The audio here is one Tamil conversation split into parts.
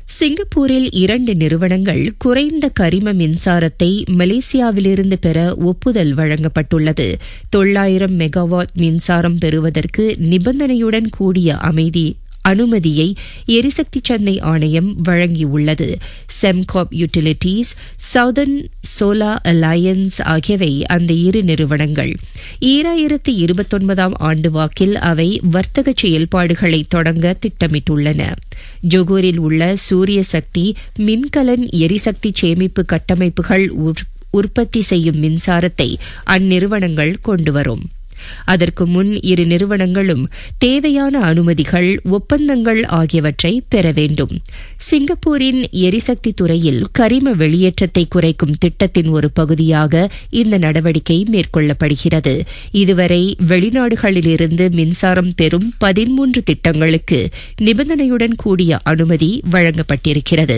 சிங்கப்பூரில் இரண்டு நிறுவனங்கள் குறைந்த கரிம மின்சாரத்தை மலேசியாவிலிருந்து பெற ஒப்புதல் வழங்கப்பட்டுள்ளது தொள்ளாயிரம் மெகாவாட் மின்சாரம் பெறுவதற்கு நிபந்தனையுடன் கூடிய அமைதி அனுமதியை எரிசக்தி சந்தை ஆணையம் வழங்கியுள்ளது Sembcorp utilities southern solar alliance ஆகியவை அந்த இரு நிறுவனங்கள் ஈராயிரத்து இருபத்தொன்பதாம் ஆண்டு வாக்கில் அவை வர்த்தக செயல்பாடுகளை தொடங்க திட்டமிட்டுள்ளன ஜொகூரில் உள்ள சூரிய சக்தி மின்கலன் எரிசக்தி சேமிப்பு கட்டமைப்புகள் உற்பத்தி செய்யும் மின்சாரத்தை அந்நிறுவனங்கள் கொண்டுவரும் அதற்கு முன் இரு நிறுவனங்களும் தேவையான அனுமதிகள் ஒப்பந்தங்கள் ஆகியவற்றை பெற வேண்டும் சிங்கப்பூரின் எரிசக்தி துறையில் கரிம வெளியேற்றத்தை குறைக்கும் திட்டத்தின் ஒரு பகுதியாக இந்த நடவடிக்கை மேற்கொள்ளப்படுகிறது இதுவரை வெளிநாடுகளிலிருந்து மின்சாரம் பெறும் பதிமூன்று திட்டங்களுக்கு நிபந்தனையுடன் கூடிய அனுமதி வழங்கப்பட்டிருக்கிறது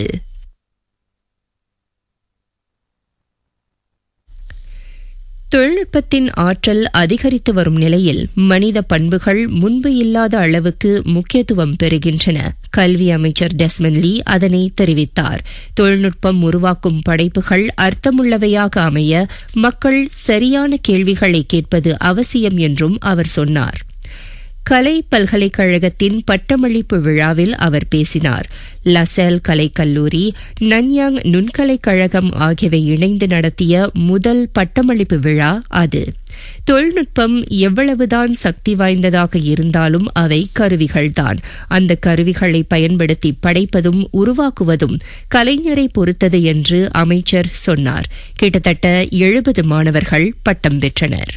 தொழில்நுட்பத்தின் ஆற்றல் அதிகரித்து வரும் நிலையில் மனித பண்புகள் முன்பு இல்லாத அளவுக்கு முக்கியத்துவம் பெறுகின்றன கல்வி அமைச்சர் டெஸ்மன் லீ அதனை தெரிவித்தார் தொழில்நுட்பம் உருவாக்கும் படைப்புகள் அர்த்தமுள்ளவையாக அமைய மக்கள் சரியான கேள்விகளை கேட்பது அவசியம் என்றும் அவர் சொன்னார் கலை பல்கலைக்கழகத்தின் பட்டமளிப்பு விழாவில் அவர் பேசினார் லசேல் கலைக்கல்லூரி நன்யாங் நுண்கலைக் கழகம் ஆகியவை இணைந்து நடத்திய முதல் பட்டமளிப்பு விழா அது தொழில்நுட்பம் எவ்வளவுதான் சக்தி வாய்ந்ததாக இருந்தாலும் அவை கருவிகள்தான் அந்த கருவிகளை பயன்படுத்தி படைப்பதும் உருவாக்குவதும் கலைஞரை பொறுத்தது என்று அமைச்சர் சொன்னார் கிட்டத்தட்ட எழுபது மாணவர்கள் பட்டம் பெற்றனர்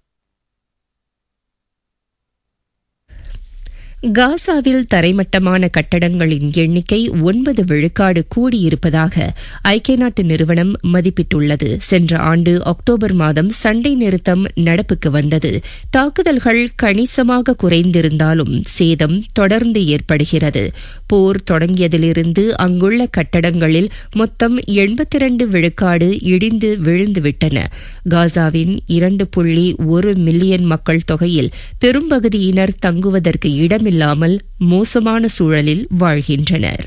காசாவில் தரைமட்டமான கட்டடங்களின் எண்ணிக்கை ஒன்பது விழுக்காடு கூடியிருப்பதாக ஐக்கிய நாட்டு நிறுவனம் மதிப்பிட்டுள்ளது சென்ற ஆண்டு அக்டோபர் மாதம் சண்டை நிறுத்தம் நடப்புக்கு வந்தது தாக்குதல்கள் கணிசமாக குறைந்திருந்தாலும் சேதம் தொடர்ந்து ஏற்படுகிறது போர் தொடங்கியதிலிருந்து அங்குள்ள கட்டடங்களில் மொத்தம் எண்பத்தி இரண்டு விழுக்காடு இடிந்து விழுந்துவிட்டன காசாவின் இரண்டு புள்ளி ஒரு மில்லியன் மக்கள் தொகையில் பெரும்பகுதியினர் தங்குவதற்கு இடமில்லை இல்லாமல் மோசமான சூழலில் வாழ்கின்றனர்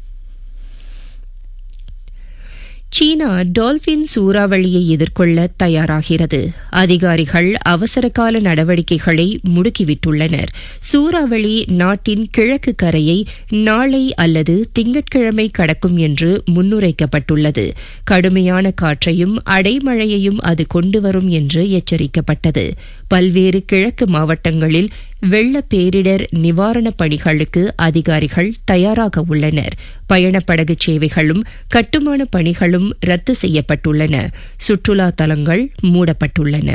சீனா டால்பின் சூறாவளியை எதிர்கொள்ள தயாராகிறது அதிகாரிகள் அவசரகால நடவடிக்கைகளை முடுக்கிவிட்டுள்ளனர் சூறாவளி நாட்டின் கிழக்கு கரையை நாளை அல்லது திங்கட்கிழமை கடக்கும் என்று முன்னுரைக்கப்பட்டுள்ளது கடுமையான காற்றையும் அடைமழையையும் அது கொண்டுவரும் என்று எச்சரிக்கப்பட்டது பல்வேறு கிழக்கு மாவட்டங்களில் வெள்ள பேரிடர் நிவாரணப் பணிகளுக்கு அதிகாரிகள் தயாராக உள்ளனர் பயணப்படகு சேவைகளும் கட்டுமான பணிகளும் ரத்து செய்யப்பட்டுள்ளன சுற்றுலா தலங்கள் மூடப்பட்டுள்ளன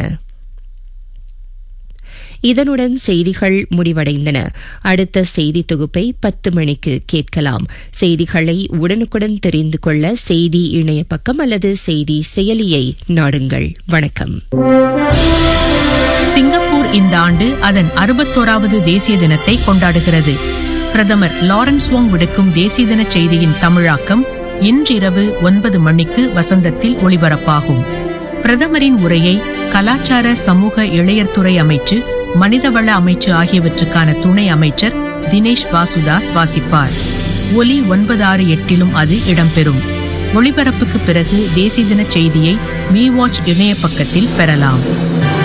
இதனுடன் செய்திகள் முடிவடைந்தன அடுத்த செய்தி தொகுப்பை பத்து மணிக்கு கேட்கலாம் செய்திகளை உடனுக்குடன் தெரிந்து கொள்ள செய்தி இணைய பக்கம் அல்லது செய்தி செயலியை நாடுங்கள் வணக்கம் சிங்கப்பூர் இந்த ஆண்டு அதன் அறுபத்தோராவது தேசிய தினத்தை கொண்டாடுகிறது பிரதமர் லாரன்ஸ் வோங் விடுக்கும் தேசிய தின செய்தியின் தமிழாக்கம் இன்றிரவு ஒன்பது மணிக்கு வசந்தத்தில் ஒளிபரப்பாகும் பிரதமரின் உரையை கலாச்சார சமூக இளையர்துறை அமைச்சு மனிதவள அமைச்சு ஆகியவற்றுக்கான துணை அமைச்சர் தினேஷ் வாசுதாஸ் வாசிப்பார் ஒலி ஒன்பது ஆறு எட்டிலும் அது இடம்பெறும் ஒளிபரப்புக்கு பிறகு தேசிய தின செய்தியை மீ வாட்ச் இணைய பக்கத்தில் பெறலாம்